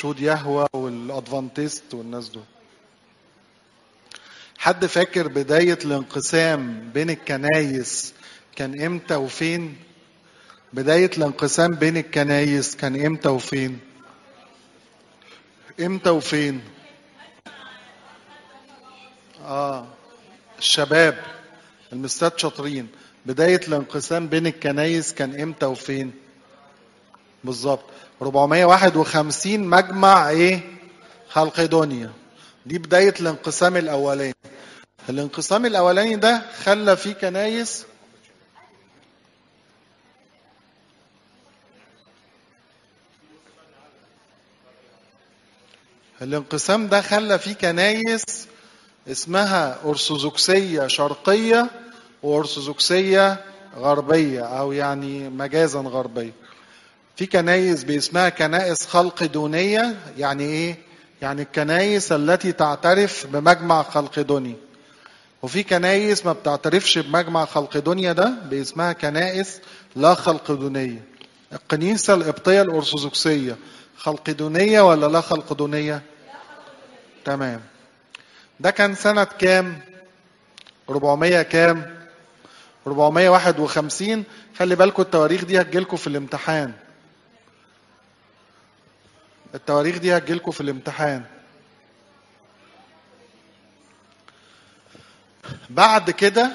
شهود يهوى والادفانتست والناس دول حد فاكر بداية الانقسام بين الكنايس كان امتى وفين بداية الانقسام بين الكنايس كان امتى وفين امتى وفين اه الشباب المستات شاطرين بداية الانقسام بين الكنايس كان امتى وفين بالظبط 451 مجمع ايه خلقدونيا دي بداية الانقسام الاولاني الانقسام الاولاني ده خلى فيه كنايس الانقسام ده خلى فيه كنايس اسمها أرثوذكسية شرقية وأرثوذكسية غربية أو يعني مجازا غربية في كنايس باسمها كنائس خلق دونية يعني إيه؟ يعني الكنايس التي تعترف بمجمع خلقدوني وفي كنايس ما بتعترفش بمجمع خلقدونيا ده باسمها كنائس لا خلقدونية الكنيسة القبطية الأرثوذكسية خلقدونية ولا لا خلقدونية؟ تمام ده كان سنة كام؟ 400 كام؟ 451 خلي بالكم التواريخ دي هتجيلكم في الامتحان التواريخ دي هتجيلكم في الامتحان بعد كده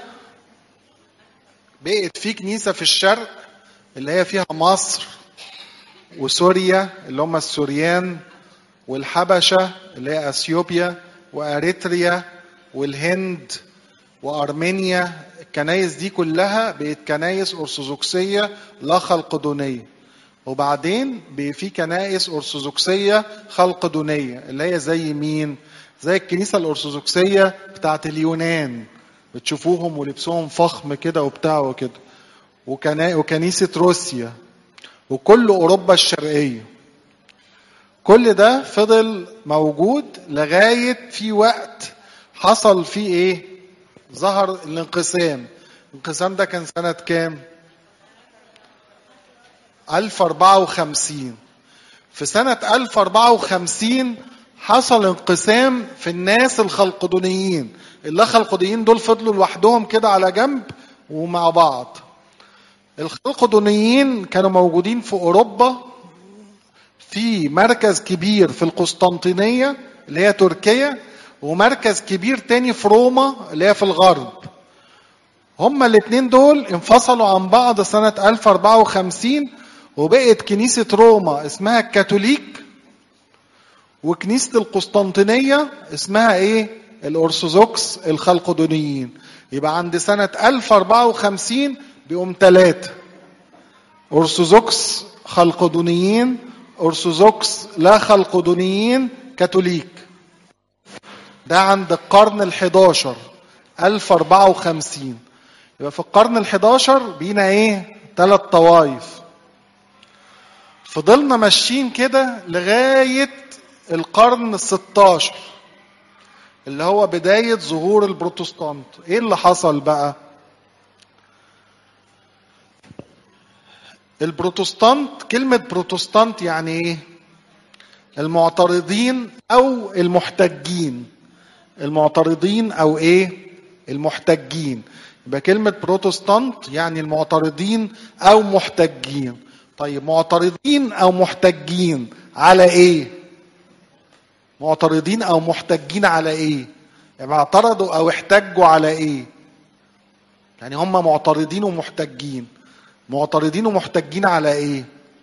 بقت في كنيسة في الشرق اللي هي فيها مصر وسوريا اللي هم السوريان والحبشة اللي هي أثيوبيا وأريتريا والهند وأرمينيا الكنايس دي كلها بقت كنايس أرثوذكسية لا خلقدونية وبعدين بقى في كنائس أرثوذكسية خلقدونية اللي هي زي مين؟ زي الكنيسة الأرثوذكسية بتاعت اليونان بتشوفوهم ولبسهم فخم كده وبتاع وكده وكنا... وكنيسة روسيا وكل أوروبا الشرقية كل ده فضل موجود لغاية في وقت حصل فيه ايه ظهر الانقسام الانقسام ده كان سنة كام 1054 في سنة 1054 حصل انقسام في الناس الخلقدونيين اللي خلقدونيين دول فضلوا لوحدهم كده على جنب ومع بعض الخلقدونيين كانوا موجودين في أوروبا في مركز كبير في القسطنطينية اللي هي تركيا ومركز كبير تاني في روما اللي هي في الغرب هما الاتنين دول انفصلوا عن بعض سنة 1054 وبقت كنيسة روما اسمها الكاثوليك وكنيسة القسطنطينية اسمها ايه الأرثوذكس الخلقدونيين يبقى عند سنة 1054 بيقوم ثلاثة أرثوذكس خلقدونيين أرثوذكس لا خلقدونيين كاثوليك ده عند القرن الحداشر 1054 يبقى في القرن الحداشر بينا ايه ثلاث طوائف فضلنا ماشيين كده لغاية القرن الستاشر اللي هو بداية ظهور البروتستانت ايه اللي حصل بقى البروتستانت كلمة بروتستانت يعني ايه المعترضين او المحتجين المعترضين او ايه المحتجين يبقى كلمة بروتستانت يعني المعترضين او محتجين طيب معترضين او محتجين على ايه معترضين او محتجين على ايه يعني اعترضوا او احتجوا على ايه يعني هم معترضين ومحتجين معترضين ومحتجين على ايه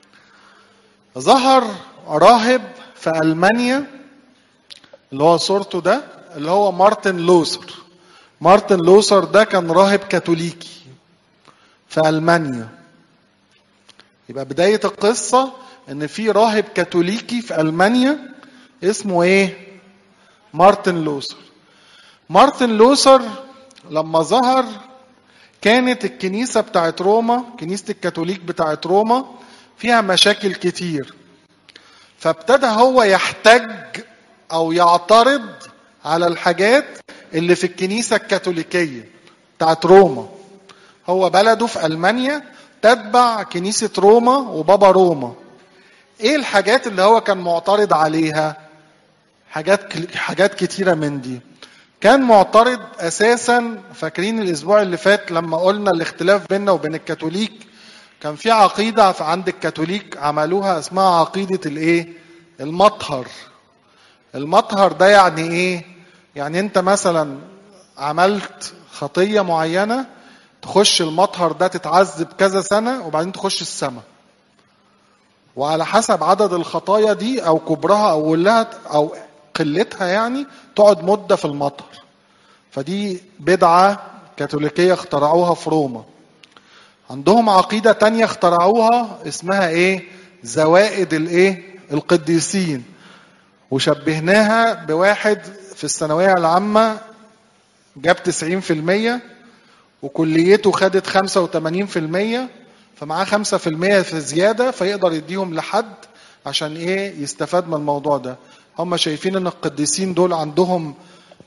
ظهر راهب في المانيا اللي هو صورته ده اللي هو مارتن لوثر مارتن لوثر ده كان راهب كاثوليكي في المانيا يبقى بدايه القصه ان في راهب كاثوليكي في المانيا اسمه ايه مارتن لوثر مارتن لوثر لما ظهر كانت الكنيسة بتاعت روما كنيسة الكاثوليك بتاعت روما فيها مشاكل كتير فابتدى هو يحتج أو يعترض على الحاجات اللي في الكنيسة الكاثوليكية بتاعت روما هو بلده في ألمانيا تتبع كنيسة روما وبابا روما ايه الحاجات اللي هو كان معترض عليها حاجات حاجات كتيره من دي كان معترض اساسا فاكرين الاسبوع اللي فات لما قلنا الاختلاف بيننا وبين الكاثوليك كان في عقيده عند الكاثوليك عملوها اسمها عقيده الايه المطهر المطهر ده يعني ايه يعني انت مثلا عملت خطيه معينه تخش المطهر ده تتعذب كذا سنه وبعدين تخش السماء وعلى حسب عدد الخطايا دي او كبرها او قلها او قلتها يعني تقعد مده في المطهر فدي بدعه كاثوليكيه اخترعوها في روما عندهم عقيده تانية اخترعوها اسمها ايه زوائد الايه القديسين وشبهناها بواحد في الثانويه العامه جاب 90% وكليته خدت 85% فمعاه 5% في زياده فيقدر يديهم لحد عشان ايه يستفاد من الموضوع ده هم شايفين ان القديسين دول عندهم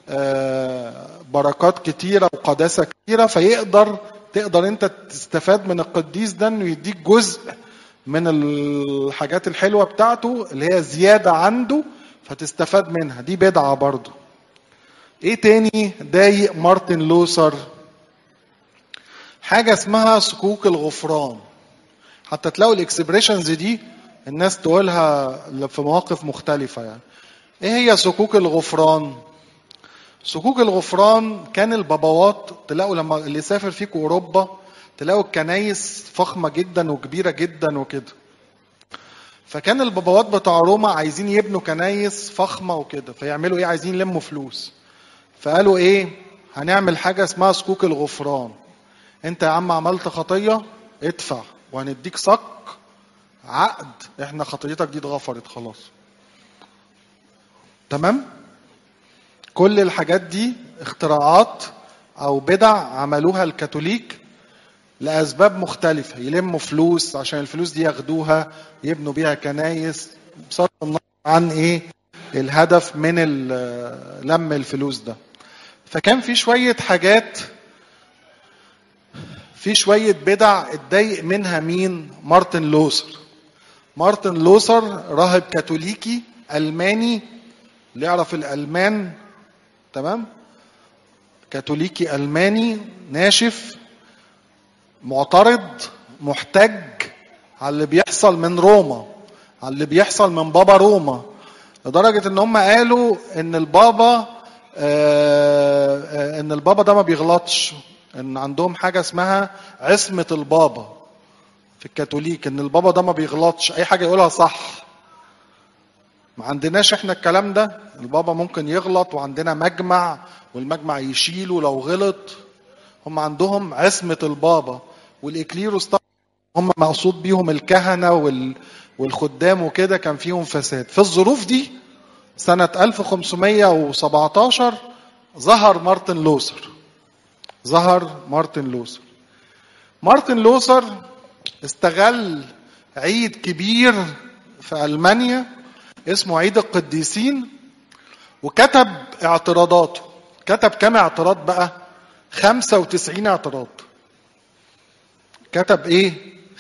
بركات كتيرة وقداسة كتيرة فيقدر تقدر انت تستفاد من القديس ده انه يديك جزء من الحاجات الحلوة بتاعته اللي هي زيادة عنده فتستفاد منها دي بدعة برضو ايه تاني ضايق مارتن لوثر حاجة اسمها صكوك الغفران حتى تلاقوا الاكسبريشنز دي الناس تقولها في مواقف مختلفة يعني ايه هي صكوك الغفران صكوك الغفران كان الباباوات تلاقوا لما اللي سافر فيكم اوروبا تلاقوا الكنايس فخمة جدا وكبيرة جدا وكده فكان الباباوات بتاع روما عايزين يبنوا كنايس فخمة وكده فيعملوا ايه عايزين يلموا فلوس فقالوا ايه هنعمل حاجة اسمها صكوك الغفران انت يا عم عملت خطية ادفع وهنديك صك عقد احنا خطيتك دي اتغفرت خلاص تمام كل الحاجات دي اختراعات او بدع عملوها الكاثوليك لاسباب مختلفه يلموا فلوس عشان الفلوس دي ياخدوها يبنوا بيها كنايس بصرف النظر عن ايه الهدف من لم الفلوس ده فكان في شويه حاجات في شويه بدع اتضايق منها مين مارتن لوثر مارتن لوثر راهب كاثوليكي الماني اللي يعرف الالمان تمام كاثوليكي الماني ناشف معترض محتج على اللي بيحصل من روما على اللي بيحصل من بابا روما لدرجه ان هم قالوا ان البابا آه ان البابا ده ما بيغلطش ان عندهم حاجه اسمها عصمه البابا في الكاثوليك ان البابا ده ما بيغلطش اي حاجه يقولها صح ما عندناش احنا الكلام ده البابا ممكن يغلط وعندنا مجمع والمجمع يشيله لو غلط هم عندهم عصمة البابا والإكليروس طبعا هم مقصود بيهم الكهنة وال والخدام وكده كان فيهم فساد في الظروف دي سنة 1517 ظهر مارتن لوثر ظهر مارتن لوثر مارتن لوثر استغل عيد كبير في ألمانيا اسمه عيد القديسين وكتب اعتراضاته كتب كم اعتراض بقى 95 اعتراض كتب ايه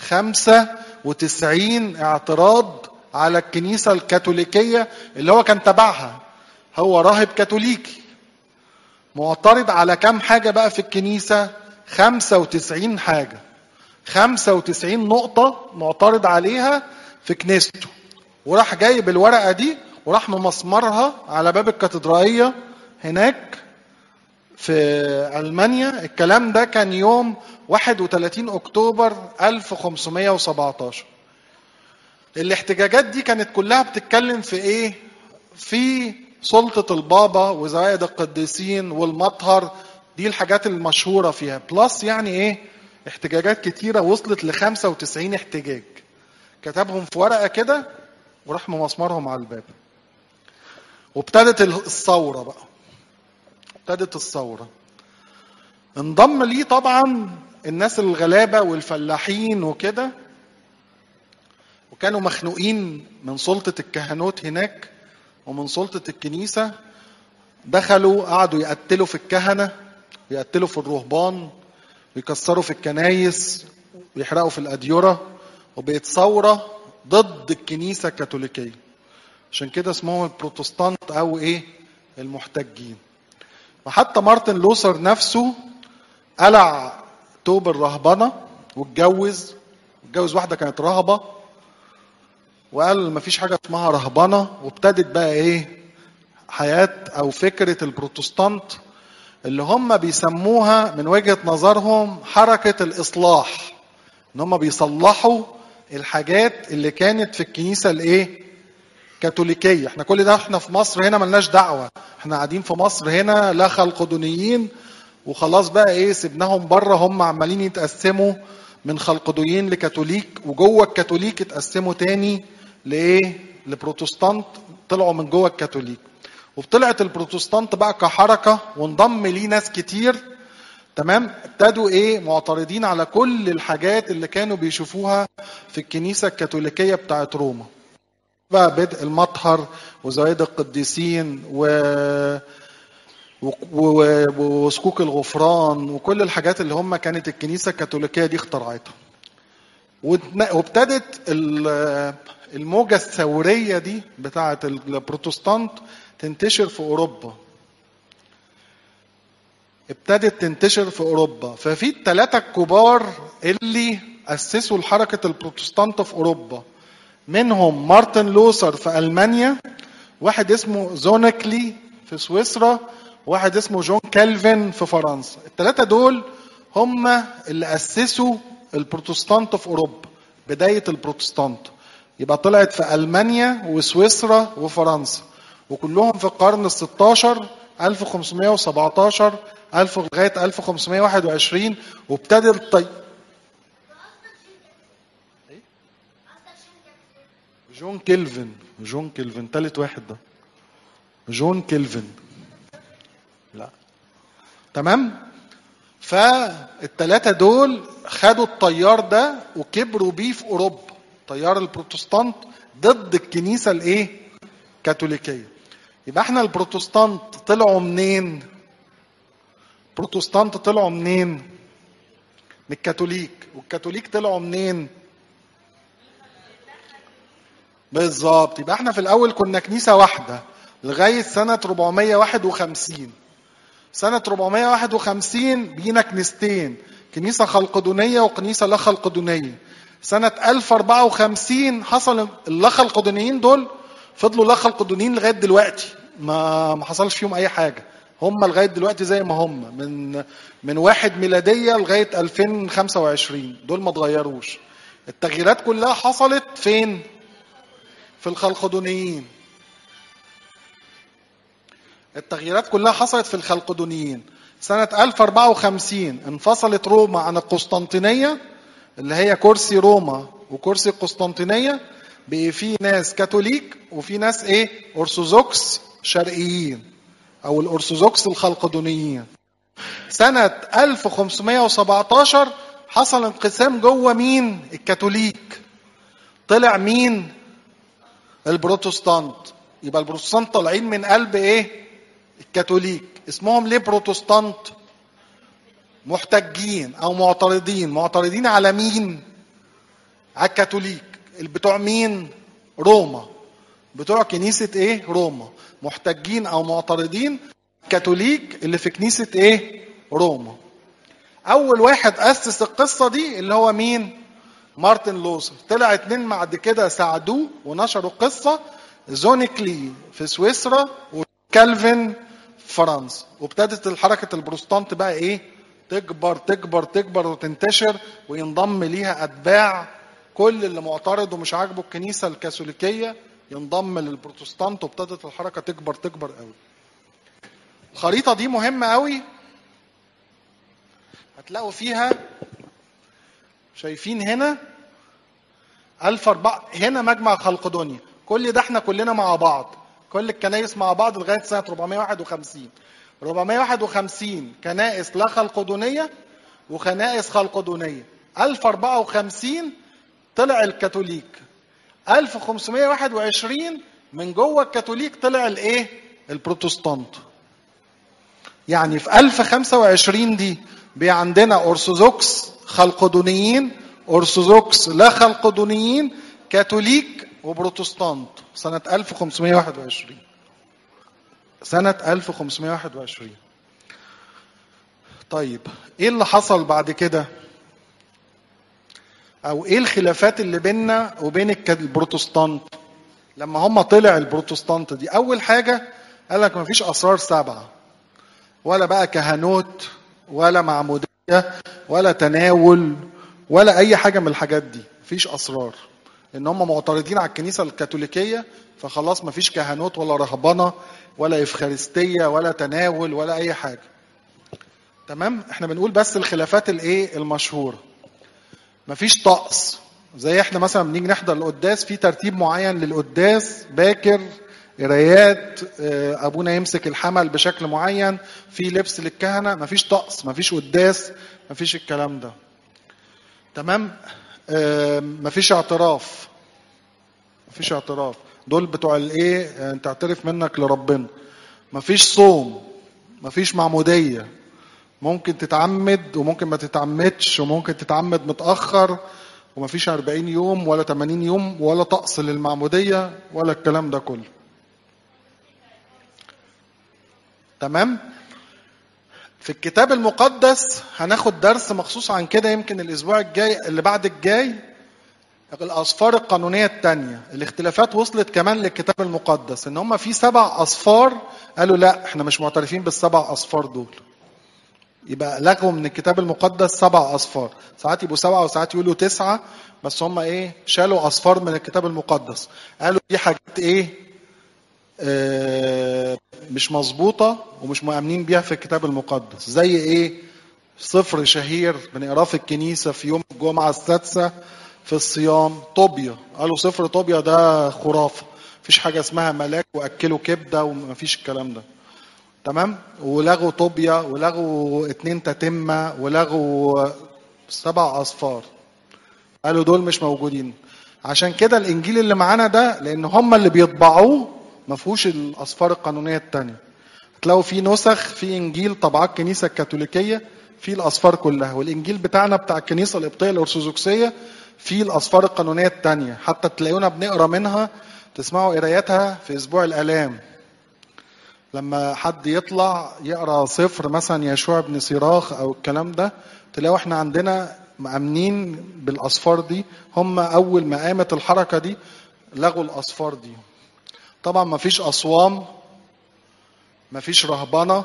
95 اعتراض على الكنيسة الكاثوليكية اللي هو كان تبعها هو راهب كاثوليكي معترض على كم حاجة بقى في الكنيسة 95 حاجة 95 نقطة معترض عليها في كنيسته وراح جايب الورقة دي وراح ممسمرها على باب الكاتدرائية هناك في ألمانيا الكلام ده كان يوم 31 أكتوبر 1517 الاحتجاجات دي كانت كلها بتتكلم في ايه في سلطة البابا وزوائد القديسين والمطهر دي الحاجات المشهورة فيها بلس يعني ايه احتجاجات كتيرة وصلت ل 95 احتجاج كتبهم في ورقة كده وراح ممسمرهم على الباب وابتدت الثورة بقى ابتدت الثورة انضم ليه طبعا الناس الغلابة والفلاحين وكده وكانوا مخنوقين من سلطة الكهنوت هناك ومن سلطة الكنيسة دخلوا قعدوا يقتلوا في الكهنة ويقتلوا في الرهبان ويكسروا في الكنايس ويحرقوا في الأديرة وبقت ثورة ضد الكنيسة الكاثوليكية عشان كده اسمهم البروتستانت أو إيه المحتجين وحتى مارتن لوثر نفسه قلع توب الرهبنة واتجوز اتجوز واحدة كانت رهبة وقال مفيش حاجة اسمها رهبنة وابتدت بقى ايه حياة او فكرة البروتستانت اللي هم بيسموها من وجهة نظرهم حركة الإصلاح ان هم بيصلحوا الحاجات اللي كانت في الكنيسة الايه كاثوليكية احنا كل ده احنا في مصر هنا ملناش دعوة احنا قاعدين في مصر هنا لا خلقدونيين وخلاص بقى ايه سيبناهم بره هم عمالين يتقسموا من خلقدونيين لكاثوليك وجوه الكاثوليك اتقسموا تاني لايه لبروتستانت طلعوا من جوه الكاثوليك وطلعت البروتستانت بقى كحركه وانضم ليه ناس كتير تمام ابتدوا ايه معترضين على كل الحاجات اللي كانوا بيشوفوها في الكنيسه الكاثوليكيه بتاعت روما بقى بدء المطهر وزوايد القديسين و وسكوك الغفران وكل الحاجات اللي هم كانت الكنيسه الكاثوليكيه دي اخترعتها وابتدت الموجه الثوريه دي بتاعه البروتستانت تنتشر في اوروبا ابتدت تنتشر في اوروبا ففي الثلاثه الكبار اللي اسسوا الحركه البروتستانت في اوروبا منهم مارتن لوثر في المانيا واحد اسمه زونكلي في سويسرا واحد اسمه جون كالفن في فرنسا الثلاثه دول هم اللي اسسوا البروتستانت في اوروبا بدايه البروتستانت يبقى طلعت في المانيا وسويسرا وفرنسا وكلهم في القرن ال 16 1517 1000 لغايه 1521 وابتدى الطي جون كيلفن جون كيلفن ثالث واحد ده جون كيلفن لا تمام فالتلاتة دول خدوا الطيار ده وكبروا بيه في اوروبا طيار البروتستانت ضد الكنيسه الايه كاثوليكيه يبقى احنا البروتستانت طلعوا منين بروتستانت طلعوا منين من الكاثوليك والكاثوليك طلعوا منين بالظبط يبقى احنا في الاول كنا كنيسه واحده لغايه سنه 451 سنه 451 بينا كنيستين كنيسه خلقدونيه وكنيسه لا خلقدونيه سنه 1054 حصل اللا خلقدونيين دول فضلوا لا خلقدونيين لغايه دلوقتي ما ما حصلش فيهم اي حاجه هم لغايه دلوقتي زي ما هم من من واحد ميلاديه لغايه 2025 دول ما اتغيروش التغييرات كلها حصلت فين في الخلقدونيين التغييرات كلها حصلت في الخلقدونيين سنة 1054 انفصلت روما عن القسطنطينية اللي هي كرسي روما وكرسي القسطنطينية بقي في ناس كاثوليك وفي ناس ايه ارثوذكس شرقيين او الارثوذكس الخلقدونيين سنة 1517 حصل انقسام جوه مين الكاثوليك طلع مين البروتستانت يبقى البروتستانت طالعين من قلب ايه الكاثوليك اسمهم ليه بروتستانت محتجين او معترضين معترضين على مين على الكاثوليك بتوع مين روما بتوع كنيسة ايه روما محتجين او معترضين كاثوليك اللي في كنيسة ايه روما اول واحد اسس القصة دي اللي هو مين مارتن لوثر طلع اتنين بعد كده ساعدوه ونشروا القصة زونيكلي في سويسرا وكالفن في فرنسا وابتدت الحركة البروتستانت بقى ايه تكبر تكبر تكبر وتنتشر وينضم ليها اتباع كل اللي معترض ومش عاجبه الكنيسة الكاثوليكية ينضم للبروتستانت وابتدت الحركة تكبر تكبر قوي الخريطة دي مهمة قوي هتلاقوا فيها شايفين هنا ألف أربعة هنا مجمع خلقدونيا كل ده احنا كلنا مع بعض كل الكنائس مع بعض لغاية سنة 451 451 كنائس لا خلقدونية وكنائس خلقدونية 1054 طلع الكاثوليك 1521 من جوه الكاثوليك طلع الايه البروتستانت يعني في 1025 دي بقى عندنا ارثوذكس خلقدونيين ارثوذكس لا خلقدونيين كاثوليك وبروتستانت سنة 1521 سنة 1521 طيب ايه اللي حصل بعد كده او ايه الخلافات اللي بيننا وبين الك- البروتستانت لما هم طلع البروتستانت دي اول حاجة قال لك مفيش اسرار سبعة ولا بقى كهنوت ولا معمودية ولا تناول ولا اي حاجة من الحاجات دي مفيش اسرار ان هم معترضين على الكنيسة الكاثوليكية فخلاص مفيش كهنوت ولا رهبنة ولا افخارستية ولا تناول ولا اي حاجة تمام احنا بنقول بس الخلافات الايه المشهوره مفيش طقس زي احنا مثلا بنيجي نحضر القداس في ترتيب معين للقداس باكر قرايات آه، ابونا يمسك الحمل بشكل معين في لبس للكهنه مفيش طقس مفيش قداس مفيش الكلام ده تمام آه، مفيش اعتراف مفيش اعتراف دول بتوع الايه آه، انت اعترف منك لربنا مفيش صوم مفيش معموديه ممكن تتعمد وممكن ما تتعمدش وممكن تتعمد متأخر ومفيش 40 يوم ولا 80 يوم ولا طقس للمعمودية ولا الكلام ده كله تمام في الكتاب المقدس هناخد درس مخصوص عن كده يمكن الاسبوع الجاي اللي بعد الجاي الاسفار القانونيه الثانيه الاختلافات وصلت كمان للكتاب المقدس ان هم في سبع اسفار قالوا لا احنا مش معترفين بالسبع اسفار دول يبقى لغوا من الكتاب المقدس سبع اصفار ساعات يبقوا سبعه وساعات يقولوا تسعه بس هم ايه شالوا اصفار من الكتاب المقدس قالوا دي حاجات ايه آه مش مظبوطه ومش مؤمنين بيها في الكتاب المقدس زي ايه صفر شهير بنقراه في الكنيسه في يوم الجمعه السادسه في الصيام طوبيا قالوا صفر طوبيا ده خرافه مفيش حاجه اسمها ملاك واكلوا كبده ومفيش الكلام ده تمام ولغوا طوبيا ولغوا اتنين تتمة ولغوا سبع اصفار قالوا دول مش موجودين عشان كده الانجيل اللي معانا ده لان هم اللي بيطبعوه ما فيهوش الاصفار القانونيه التانية تلاقوا في نسخ في انجيل طبعات الكنيسه الكاثوليكيه في الاصفار كلها والانجيل بتاعنا بتاع الكنيسه القبطيه الارثوذكسيه في الاصفار القانونيه التانية حتى تلاقونا بنقرا منها تسمعوا قراياتها في اسبوع الالام لما حد يطلع يقرا صفر مثلا يشوع بن صراخ او الكلام ده تلاقوا احنا عندنا مأمنين بالاصفار دي هم اول ما قامت الحركه دي لغوا الاصفار دي طبعا ما فيش اصوام ما فيش رهبنه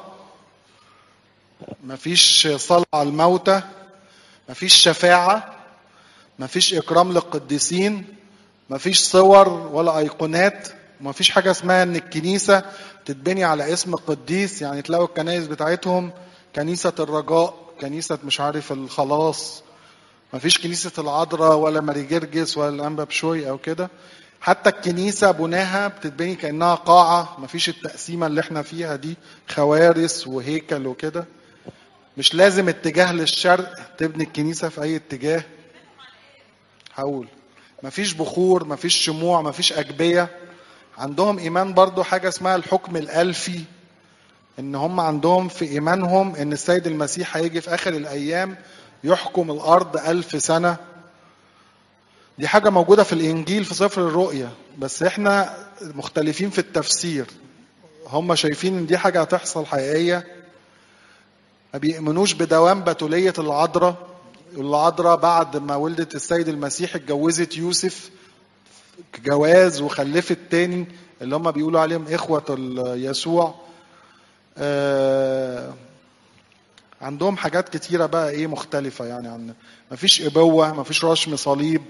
ما فيش صلاه على الموتى ما فيش شفاعه ما فيش اكرام للقديسين ما فيش صور ولا ايقونات ما فيش حاجه اسمها ان الكنيسه تتبني على اسم القديس يعني تلاقوا الكنائس بتاعتهم كنيسه الرجاء كنيسه مش عارف الخلاص ما فيش كنيسه العذراء ولا ماري جرجس ولا الانبا بشوي او كده حتى الكنيسه بناها بتتبني كانها قاعه ما فيش التقسيمه اللي احنا فيها دي خوارس وهيكل وكده مش لازم اتجاه للشرق تبني الكنيسه في اي اتجاه هقول مفيش بخور مفيش شموع مفيش أجبية عندهم إيمان برضو حاجة اسمها الحكم الألفي إن هم عندهم في إيمانهم إن السيد المسيح هيجي في آخر الأيام يحكم الأرض ألف سنة دي حاجة موجودة في الإنجيل في سفر الرؤيا بس إحنا مختلفين في التفسير هم شايفين إن دي حاجة هتحصل حقيقية ما بيؤمنوش بدوام بتولية العذراء العذراء بعد ما ولدت السيد المسيح اتجوزت يوسف جواز وخلفت تاني اللي هم بيقولوا عليهم إخوة يسوع آه عندهم حاجات كتيرة بقى إيه مختلفة يعني عن مفيش إبوة مفيش رشم صليب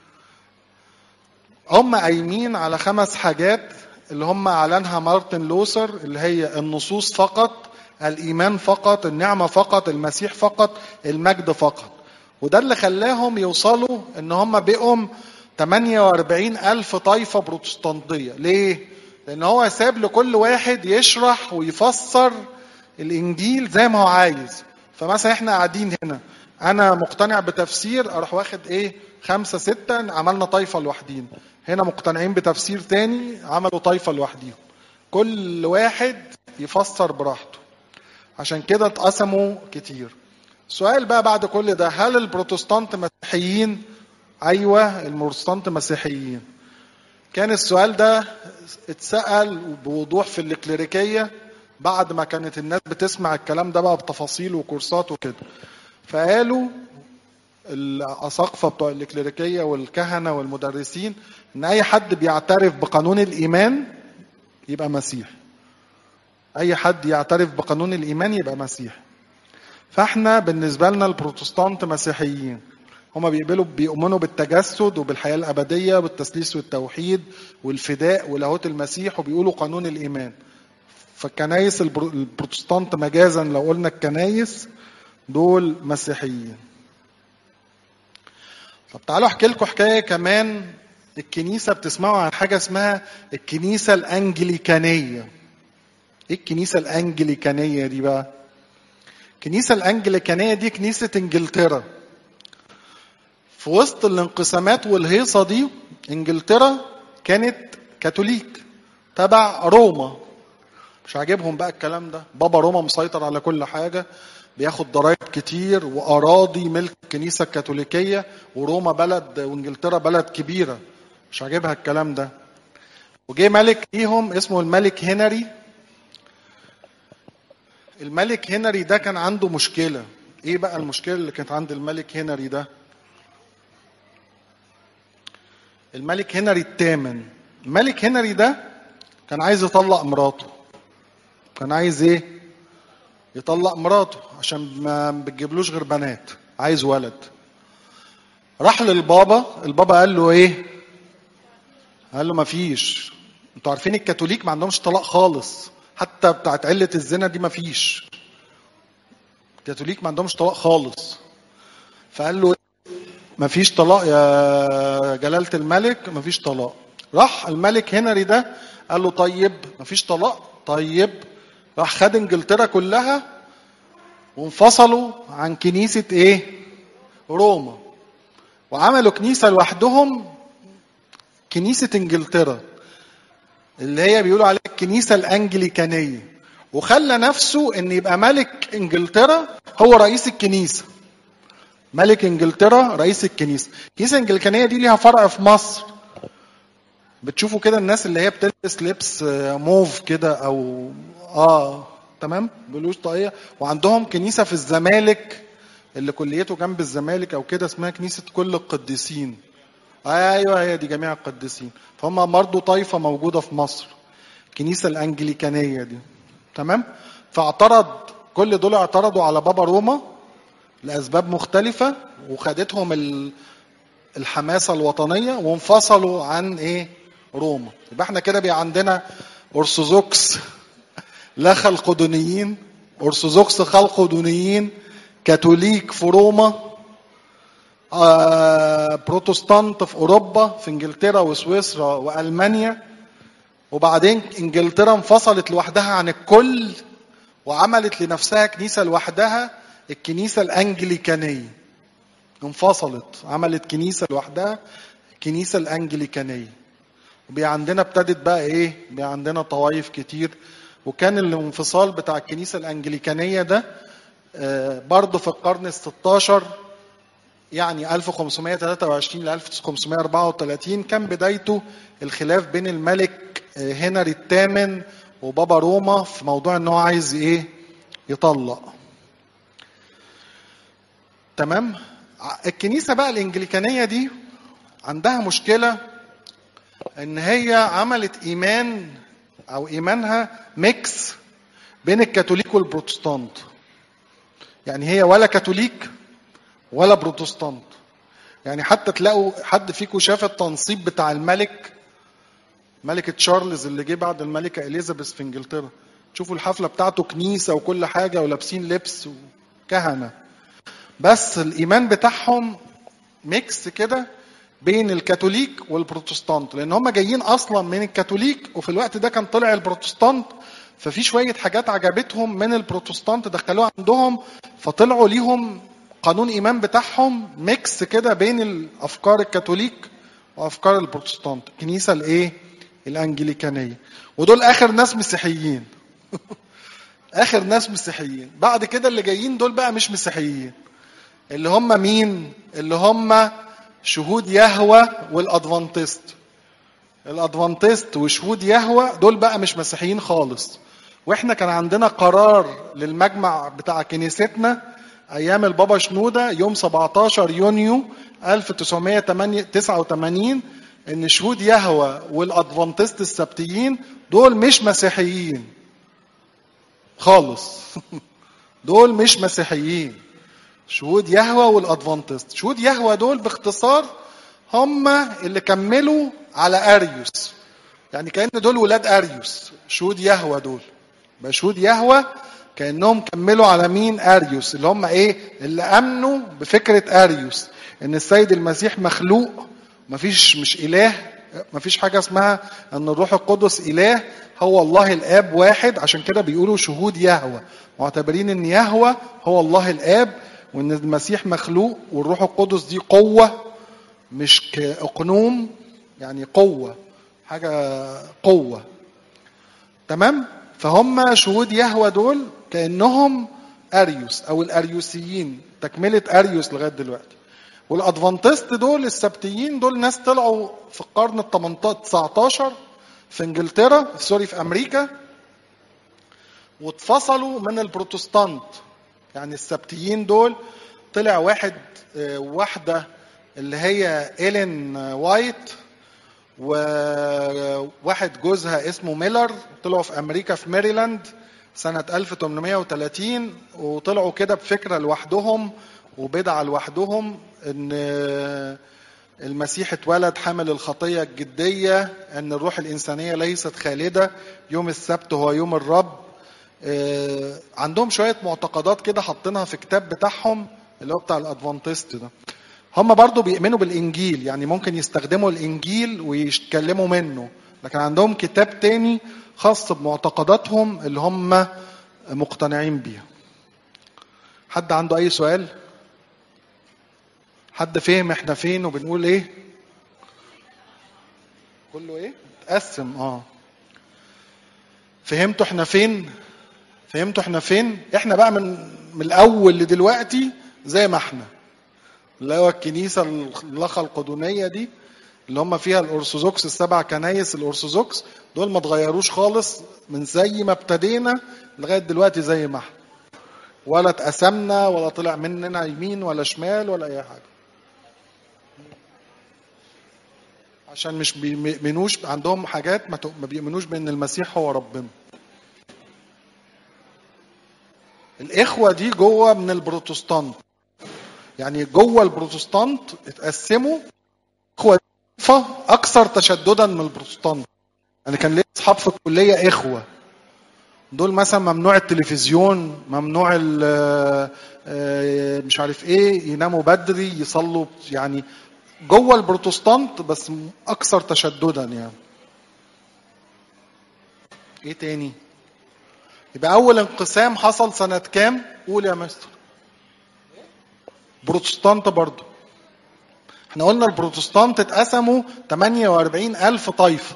هم قايمين على خمس حاجات اللي هم أعلنها مارتن لوثر اللي هي النصوص فقط الإيمان فقط النعمة فقط المسيح فقط المجد فقط وده اللي خلاهم يوصلوا ان هم بقوا 48 ألف طائفة بروتستانتية ليه؟ لأن هو ساب لكل واحد يشرح ويفسر الإنجيل زي ما هو عايز فمثلا احنا قاعدين هنا أنا مقتنع بتفسير أروح واخد إيه خمسة ستة عملنا طائفة لوحدين هنا مقتنعين بتفسير تاني عملوا طائفة لوحديهم كل واحد يفسر براحته عشان كده اتقسموا كتير سؤال بقى بعد كل ده هل البروتستانت مسيحيين ايوه البروتستانت مسيحيين كان السؤال ده اتسال بوضوح في الكليريكيه بعد ما كانت الناس بتسمع الكلام ده بقى بتفاصيل وكورسات وكده فقالوا الاساقفه بتوع الكليريكيه والكهنه والمدرسين ان اي حد بيعترف بقانون الايمان يبقى مسيحي اي حد يعترف بقانون الايمان يبقى مسيحي فاحنا بالنسبه لنا البروتستانت مسيحيين هما بيقبلوا بيؤمنوا بالتجسد وبالحياه الابديه والتثليث والتوحيد والفداء ولاهوت المسيح وبيقولوا قانون الايمان فالكنايس البروتستانت مجازا لو قلنا الكنايس دول مسيحيين طب تعالوا احكي لكم حكايه كمان الكنيسه بتسمعوا عن حاجه اسمها الكنيسه الانجليكانيه ايه الكنيسه الانجليكانيه دي بقى الكنيسه الانجليكانيه دي كنيسه انجلترا في وسط الانقسامات والهيصه دي انجلترا كانت كاثوليك تبع روما مش عاجبهم بقى الكلام ده بابا روما مسيطر على كل حاجه بياخد ضرائب كتير واراضي ملك الكنيسه الكاثوليكيه وروما بلد وانجلترا بلد كبيره مش عاجبها الكلام ده وجه ملك ليهم اسمه الملك هنري الملك هنري ده كان عنده مشكله ايه بقى المشكله اللي كانت عند الملك هنري ده الملك هنري الثامن الملك هنري ده كان عايز يطلق مراته كان عايز ايه يطلق مراته عشان ما بتجيبلوش غير بنات عايز ولد راح للبابا البابا قال له ايه قال له ما فيش انتوا عارفين الكاثوليك ما عندهمش طلاق خالص حتى بتاعت علة الزنا دي ما فيش الكاثوليك ما عندهمش طلاق خالص فقال له ما فيش طلاق يا جلالة الملك ما فيش طلاق راح الملك هنري ده قال له طيب ما فيش طلاق طيب راح خد انجلترا كلها وانفصلوا عن كنيسة ايه روما وعملوا كنيسة لوحدهم كنيسة انجلترا اللي هي بيقولوا عليها الكنيسة الانجليكانية وخلى نفسه ان يبقى ملك انجلترا هو رئيس الكنيسة ملك انجلترا رئيس الكنيسة الكنيسة الانجليكانية دي ليها فرع في مصر بتشوفوا كده الناس اللي هي بتلبس لبس موف كده او اه تمام بلوش طاقيه وعندهم كنيسه في الزمالك اللي كليته جنب الزمالك او كده اسمها كنيسه كل القديسين ايوه هي دي جميع القديسين فهم برضه طائفه موجوده في مصر الكنيسه الانجليكانيه دي تمام فاعترض كل دول اعترضوا على بابا روما لاسباب مختلفه وخدتهم الحماسه الوطنيه وانفصلوا عن ايه روما يبقى احنا كده بقى عندنا ارثوذكس لا خلقدونيين ارثوذكس خلقدونيين كاثوليك في روما آه، بروتستانت في اوروبا في انجلترا وسويسرا والمانيا وبعدين انجلترا انفصلت لوحدها عن الكل وعملت لنفسها كنيسه لوحدها الكنيسه الانجليكانيه انفصلت عملت كنيسه لوحدها الكنيسه الانجليكانيه وبقى عندنا ابتدت بقى ايه بقى عندنا طوائف كتير وكان الانفصال بتاع الكنيسه الانجليكانيه ده آه، برضه في القرن ال 16 يعني 1523 ل 1534 كان بدايته الخلاف بين الملك آه، هنري الثامن وبابا روما في موضوع ان هو عايز ايه يطلق تمام الكنيسه بقى الانجليكانيه دي عندها مشكله ان هي عملت ايمان او ايمانها ميكس بين الكاثوليك والبروتستانت يعني هي ولا كاثوليك ولا بروتستانت يعني حتى تلاقوا حد فيكم شاف التنصيب بتاع الملك ملكة تشارلز اللي جه بعد الملكة إليزابيث في إنجلترا تشوفوا الحفلة بتاعته كنيسة وكل حاجة ولابسين لبس وكهنة بس الإيمان بتاعهم ميكس كده بين الكاثوليك والبروتستانت لأن هم جايين أصلا من الكاثوليك وفي الوقت ده كان طلع البروتستانت ففي شوية حاجات عجبتهم من البروتستانت دخلوها عندهم فطلعوا ليهم قانون إيمان بتاعهم ميكس كده بين الأفكار الكاثوليك وأفكار البروتستانت الكنيسة الإيه؟ الأنجليكانية ودول آخر ناس مسيحيين آخر ناس مسيحيين بعد كده اللي جايين دول بقى مش مسيحيين اللي هم مين؟ اللي هم شهود يهوى والادفانتست الادفانتست وشهود يهوى دول بقى مش مسيحيين خالص واحنا كان عندنا قرار للمجمع بتاع كنيستنا ايام البابا شنوده يوم 17 يونيو 1989 ان شهود يهوى والادفانتست السبتيين دول مش مسيحيين خالص دول مش مسيحيين شهود يهوى والادفانتست شهود يهوى دول باختصار هم اللي كملوا على اريوس يعني كان دول ولاد اريوس شهود يهوى دول بقى شهود يهوى كانهم كملوا على مين اريوس اللي هم ايه اللي امنوا بفكره اريوس ان السيد المسيح مخلوق مفيش مش اله مفيش حاجه اسمها ان الروح القدس اله هو الله الاب واحد عشان كده بيقولوا شهود يهوى معتبرين ان يهوى هو الله الاب وان المسيح مخلوق والروح القدس دي قوه مش كاقنوم يعني قوه حاجه قوه تمام فهم شهود يهوى دول كانهم اريوس او الاريوسيين تكمله اريوس لغايه دلوقتي والادفانتست دول السبتيين دول ناس طلعوا في القرن ال 18 19 في انجلترا سوري في امريكا واتفصلوا من البروتستانت يعني السبتيين دول طلع واحد واحده اللي هي إيلين وايت وواحد جوزها اسمه ميلر طلعوا في امريكا في ماريلاند سنة 1830 وطلعوا كده بفكرة لوحدهم وبدعة لوحدهم ان المسيح اتولد حامل الخطية الجدية ان الروح الانسانية ليست خالدة يوم السبت هو يوم الرب عندهم شوية معتقدات كده حاطينها في كتاب بتاعهم اللي هو بتاع الادفانتست ده هم برضو بيؤمنوا بالانجيل يعني ممكن يستخدموا الانجيل ويتكلموا منه لكن عندهم كتاب تاني خاص بمعتقداتهم اللي هم مقتنعين بيها حد عنده اي سؤال حد فهم احنا فين وبنقول ايه كله ايه تقسم اه فهمتوا احنا فين فهمتوا احنا فين احنا بقى من من الاول لدلوقتي زي ما احنا اللي هو الكنيسة اللخة القدونية دي اللي هم فيها الأرثوذكس السبع كنايس الأرثوذكس دول ما اتغيروش خالص من زي ما ابتدينا لغاية دلوقتي زي ما احنا ولا اتقسمنا ولا طلع مننا يمين ولا شمال ولا أي حاجة عشان مش بيؤمنوش عندهم حاجات ما بيؤمنوش بأن المسيح هو ربنا الإخوة دي جوه من البروتستانت يعني جوه البروتستانت اتقسموا اخوه اكثر تشددا من البروتستانت انا كان ليا اصحاب في الكليه اخوه دول مثلا ممنوع التلفزيون ممنوع مش عارف ايه يناموا بدري يصلوا يعني جوه البروتستانت بس اكثر تشددا يعني ايه تاني يبقى اول انقسام حصل سنه كام قول يا مستر بروتستانت برضه احنا قلنا البروتستانت اتقسموا 48 ألف طائفة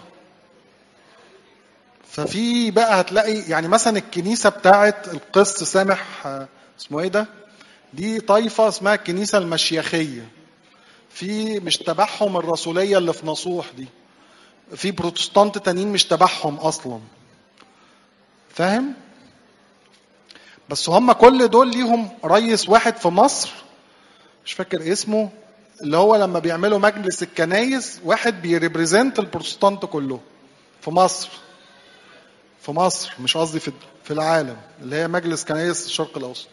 ففي بقى هتلاقي يعني مثلا الكنيسة بتاعة القس سامح اسمه ايه ده دي طائفة اسمها الكنيسة المشيخية في مش تبعهم الرسولية اللي في نصوح دي في بروتستانت تانيين مش تبعهم أصلا فاهم بس هم كل دول ليهم رئيس واحد في مصر مش فاكر اسمه اللي هو لما بيعملوا مجلس الكنايس واحد بيريبريزنت البروتستانت كله في مصر في مصر مش قصدي في في العالم اللي هي مجلس كنايس الشرق الاوسط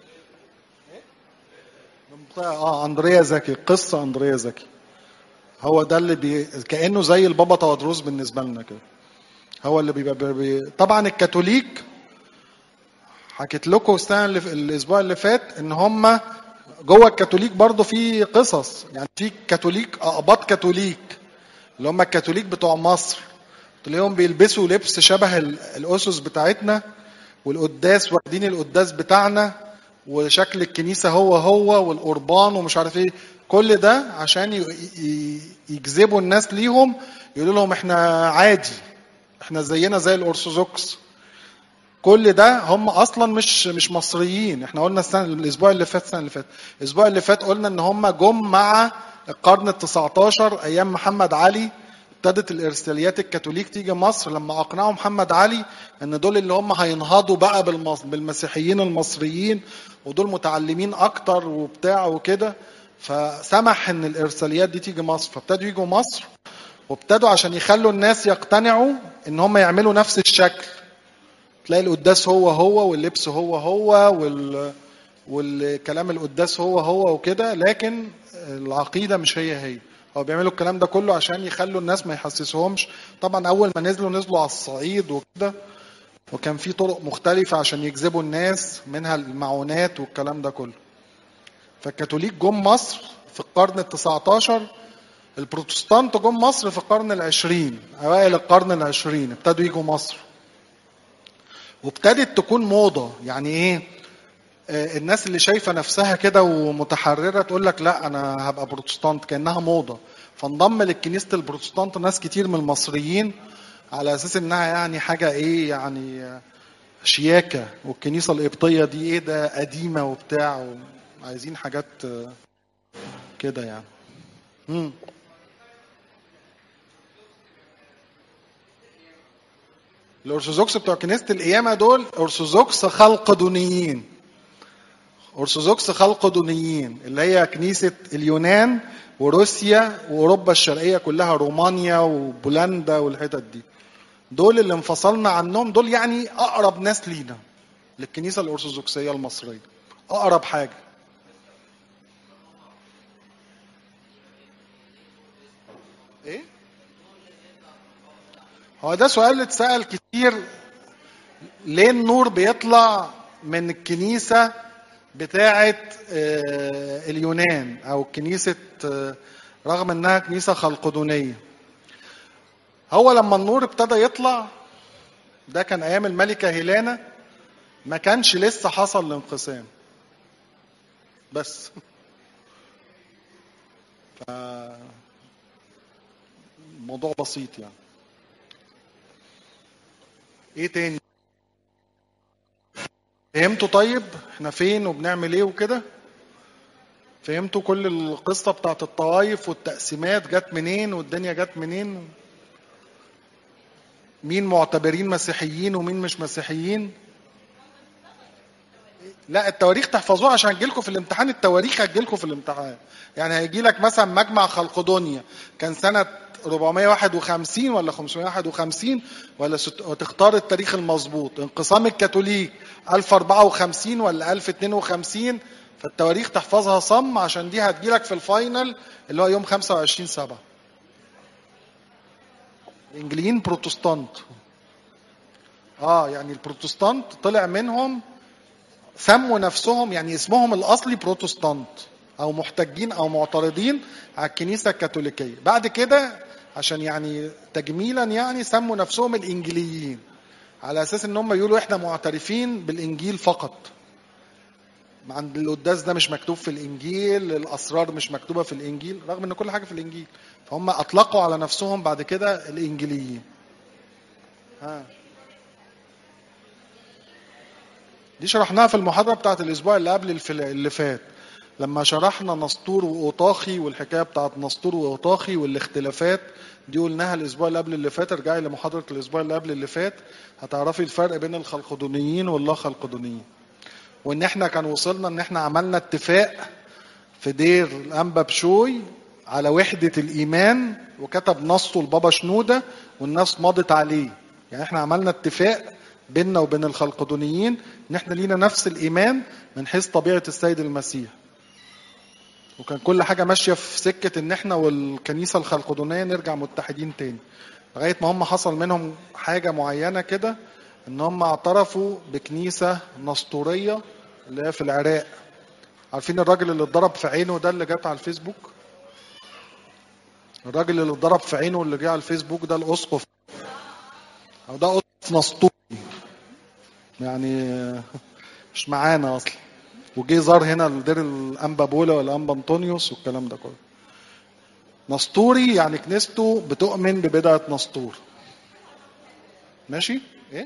اه اندريا زكي قصه اندريا زكي هو ده اللي بي... كانه زي البابا توادروس بالنسبه لنا كده هو اللي بيبقى بي... طبعا الكاثوليك حكيت لكم السنه اللي في الاسبوع اللي فات ان هم جوه الكاثوليك برضه في قصص يعني في كاثوليك اقباط كاثوليك اللي هم الكاثوليك بتوع مصر تلاقيهم بيلبسوا لبس شبه الاسس بتاعتنا والقداس واخدين القداس بتاعنا وشكل الكنيسه هو هو والقربان ومش عارف ايه كل ده عشان يجذبوا الناس ليهم يقولوا لهم احنا عادي احنا زينا زي الارثوذكس كل ده هم اصلا مش مش مصريين احنا قلنا السنه الاسبوع اللي فات السنه اللي فات الاسبوع اللي فات قلنا ان هم جم مع القرن ال 19 ايام محمد علي ابتدت الارساليات الكاثوليك تيجي مصر لما اقنعوا محمد علي ان دول اللي هم هينهضوا بقى بالمص- بالمسيحيين المصريين ودول متعلمين اكتر وبتاع وكده فسمح ان الارساليات دي تيجي مصر فابتدوا يجوا مصر وابتدوا عشان يخلوا الناس يقتنعوا ان هم يعملوا نفس الشكل تلاقي القداس هو هو واللبس هو هو وال والكلام القداس هو هو وكده لكن العقيده مش هي هي هو بيعملوا الكلام ده كله عشان يخلوا الناس ما يحسسهمش طبعا اول ما نزلوا نزلوا على الصعيد وكده وكان في طرق مختلفه عشان يجذبوا الناس منها المعونات والكلام ده كله فالكاثوليك جم مصر في القرن ال 19 البروتستانت جم مصر في القرن العشرين اوائل القرن العشرين ابتدوا يجوا مصر وابتدت تكون موضه يعني ايه آه، الناس اللي شايفه نفسها كده ومتحرره تقول لك لا انا هبقى بروتستانت كانها موضه فانضم للكنيسه البروتستانت ناس كتير من المصريين على اساس انها يعني حاجه ايه يعني آه، شياكه والكنيسه القبطيه دي ايه ده قديمه وبتاع وعايزين حاجات آه، كده يعني مم. الارثوذكس بتوع كنيسه القيامه دول ارثوذكس خلقدونيين ارثوذكس خلقدونيين اللي هي كنيسه اليونان وروسيا واوروبا الشرقيه كلها رومانيا وبولندا والحتت دي دول اللي انفصلنا عنهم دول يعني اقرب ناس لينا للكنيسه الارثوذكسيه المصريه اقرب حاجه ايه هو ده سؤال اتسال كتير ليه النور بيطلع من الكنيسه بتاعه آه، اليونان او كنيسه آه، رغم انها كنيسه خلقدونيه هو لما النور ابتدى يطلع ده كان ايام الملكه هيلانا ما كانش لسه حصل الانقسام بس ف الموضوع بسيط يعني ايه تاني فهمتوا طيب احنا فين وبنعمل ايه وكده فهمتوا كل القصة بتاعت الطوائف والتقسيمات جت منين والدنيا جت منين مين معتبرين مسيحيين ومين مش مسيحيين لا التواريخ تحفظوها عشان هتجيلكم في الامتحان التواريخ هتجيلكم في الامتحان يعني هيجي لك مثلا مجمع خلقدونيا كان سنة 451 ولا 551 ولا ست... وتختار التاريخ المظبوط انقسام الكاثوليك 1054 ولا 1052 فالتواريخ تحفظها صم عشان دي هتجيلك في الفاينل اللي هو يوم 25 7 الانجليين بروتستانت اه يعني البروتستانت طلع منهم سموا نفسهم يعني اسمهم الاصلي بروتستانت او محتجين او معترضين على الكنيسه الكاثوليكيه بعد كده عشان يعني تجميلا يعني سموا نفسهم الانجيليين على اساس ان هم يقولوا احنا معترفين بالانجيل فقط عند القداس ده مش مكتوب في الانجيل الاسرار مش مكتوبه في الانجيل رغم ان كل حاجه في الانجيل فهم اطلقوا على نفسهم بعد كده الانجيليين ها دي شرحناها في المحاضره بتاعت الاسبوع اللي قبل الفل- اللي فات لما شرحنا نسطور واوطاخي والحكايه بتاعت نسطور واوطاخي والاختلافات دي قلناها الاسبوع اللي قبل اللي فات ارجعي لمحاضره الاسبوع اللي قبل اللي فات هتعرفي الفرق بين الخلقدونيين واللا خلقدونيين وان احنا كان وصلنا ان احنا عملنا اتفاق في دير الانبا بشوي على وحده الايمان وكتب نصه البابا شنوده والناس مضت عليه يعني احنا عملنا اتفاق بيننا وبين الخلقدونيين ان احنا لينا نفس الايمان من حيث طبيعه السيد المسيح وكان كل حاجه ماشيه في سكه ان احنا والكنيسه الخلقدونيه نرجع متحدين تاني لغايه ما هم حصل منهم حاجه معينه كده ان هم اعترفوا بكنيسه نسطوريه اللي هي في العراق عارفين الراجل اللي اتضرب في عينه ده اللي جات على الفيسبوك الراجل اللي اتضرب في عينه اللي جه على الفيسبوك ده الاسقف او ده اسقف نسطوري يعني مش معانا اصلا وجه زار هنا لدير الانبا بولا ولا انبا انطونيوس والكلام ده كله نسطوري يعني كنيسته بتؤمن ببدعه نسطور ماشي ايه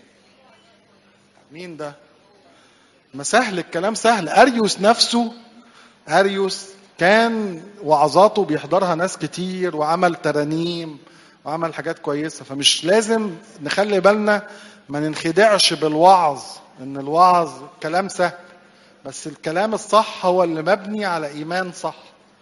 مين ده ما سهل الكلام سهل اريوس نفسه اريوس كان وعظاته بيحضرها ناس كتير وعمل ترانيم وعمل حاجات كويسه فمش لازم نخلي بالنا ما ننخدعش بالوعظ ان الوعظ كلام سهل بس الكلام الصح هو اللي مبني على ايمان صح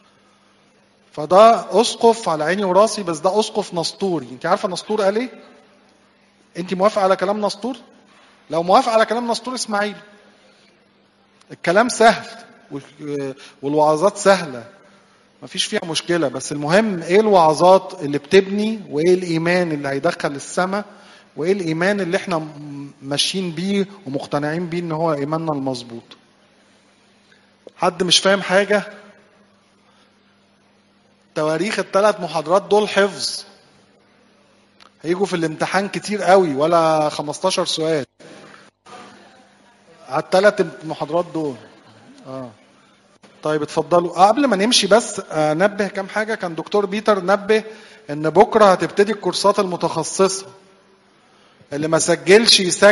فده اسقف على عيني وراسي بس ده اسقف نسطوري انت عارفه نسطور قال ايه انت موافقه على كلام نسطور لو موافقه على كلام نسطور اسماعيل الكلام سهل والوعظات سهله مفيش فيها مشكله بس المهم ايه الوعظات اللي بتبني وايه الايمان اللي هيدخل السماء وايه الايمان اللي احنا ماشيين بيه ومقتنعين بيه ان هو ايماننا المظبوط حد مش فاهم حاجه تواريخ الثلاث محاضرات دول حفظ هيجوا في الامتحان كتير قوي ولا 15 سؤال على الثلاث محاضرات دول اه طيب اتفضلوا آه قبل ما نمشي بس انبه كام حاجه كان دكتور بيتر نبه ان بكره هتبتدي الكورسات المتخصصه اللي ما سجلش يسجل